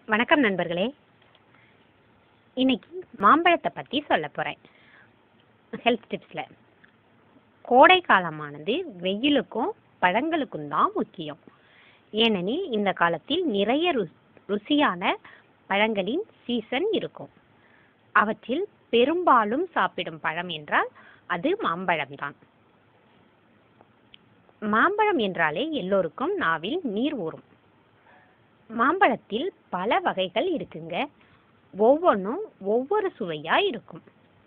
வணக்கம் நண்பர்களே இன்னைக்கு மாம்பழத்தை பற்றி சொல்ல போகிறேன் ஹெல்த் டிப்ஸில் கோடை காலமானது வெயிலுக்கும் பழங்களுக்கும் தான் முக்கியம் ஏனெனில் இந்த காலத்தில் நிறைய ரு ருசியான பழங்களின் சீசன் இருக்கும் அவற்றில் பெரும்பாலும் சாப்பிடும் பழம் என்றால் அது மாம்பழம்தான் மாம்பழம் என்றாலே எல்லோருக்கும் நாவில் நீர் ஊறும் மாம்பழத்தில் பல வகைகள் இருக்குங்க ஒவ்வொன்றும் ஒவ்வொரு சுவையா இருக்கும்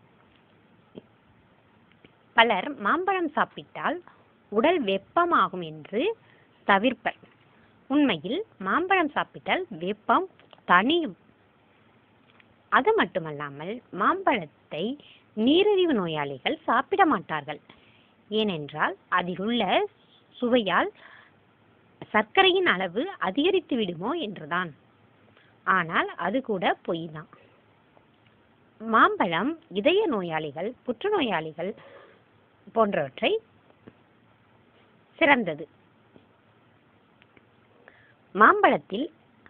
பலர் மாம்பழம் சாப்பிட்டால் உடல் வெப்பமாகும் என்று தவிர்ப்பர் உண்மையில் மாம்பழம் சாப்பிட்டால் வெப்பம் தணியும் அது மட்டுமல்லாமல் மாம்பழத்தை நீரிழிவு நோயாளிகள் சாப்பிட மாட்டார்கள் ஏனென்றால் அதில் உள்ள சுவையால் சர்க்கரையின் அளவு அதிகரித்து விடுமோ என்றுதான் ஆனால் அது கூட பொய் தான் மாம்பழம் இதய நோயாளிகள் புற்றுநோயாளிகள் போன்றவற்றை சிறந்தது மாம்பழத்தில்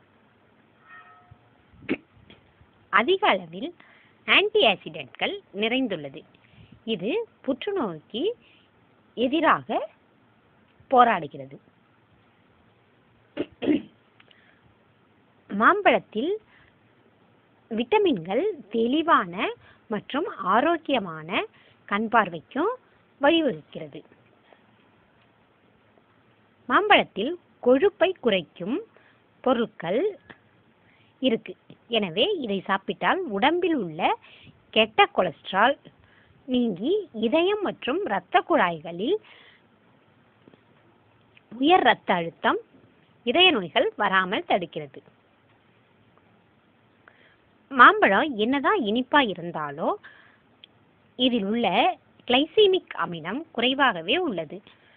அதிக அளவில் ஆன்டி ஆக்சிடென்ட்கள் நிறைந்துள்ளது இது புற்றுநோய்க்கு எதிராக போராடுகிறது மாம்பழத்தில் விட்டமின்கள் தெளிவான மற்றும் ஆரோக்கியமான கண் பார்வைக்கும் வழிவகுக்கிறது மாம்பழத்தில் கொழுப்பை குறைக்கும் பொருட்கள் இருக்கு எனவே இதை சாப்பிட்டால் உடம்பில் உள்ள கெட்ட கொலஸ்ட்ரால் நீங்கி இதயம் மற்றும் இரத்த குழாய்களில் உயர் இரத்த அழுத்தம் இதய நோய்கள் வராமல் தடுக்கிறது மாம்பழம் என்னதான் இனிப்பா இருந்தாலோ இதில் உள்ள கிளைசீமிக் அமிலம் குறைவாகவே உள்ளது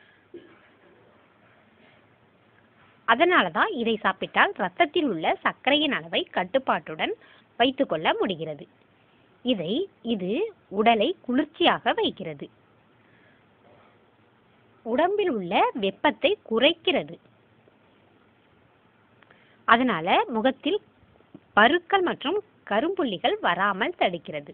அதனால தான் இதை சாப்பிட்டால் ரத்தத்தில் உள்ள சர்க்கரையின் அளவை கட்டுப்பாட்டுடன் வைத்துக்கொள்ள முடிகிறது இதை இது உடலை குளிர்ச்சியாக வைக்கிறது உடம்பில் உள்ள வெப்பத்தை குறைக்கிறது அதனால முகத்தில் பருக்கள் மற்றும் கரும்புள்ளிகள் வராமல் தடுக்கிறது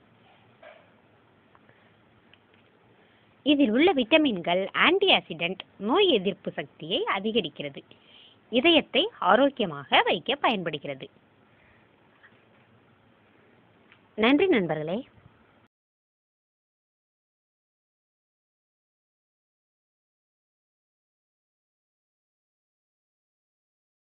இதில் உள்ள விட்டமின்கள் ஆன்டி ஆக்சிடென்ட் நோய் எதிர்ப்பு சக்தியை அதிகரிக்கிறது இதயத்தை ஆரோக்கியமாக வைக்க பயன்படுகிறது நன்றி நண்பர்களே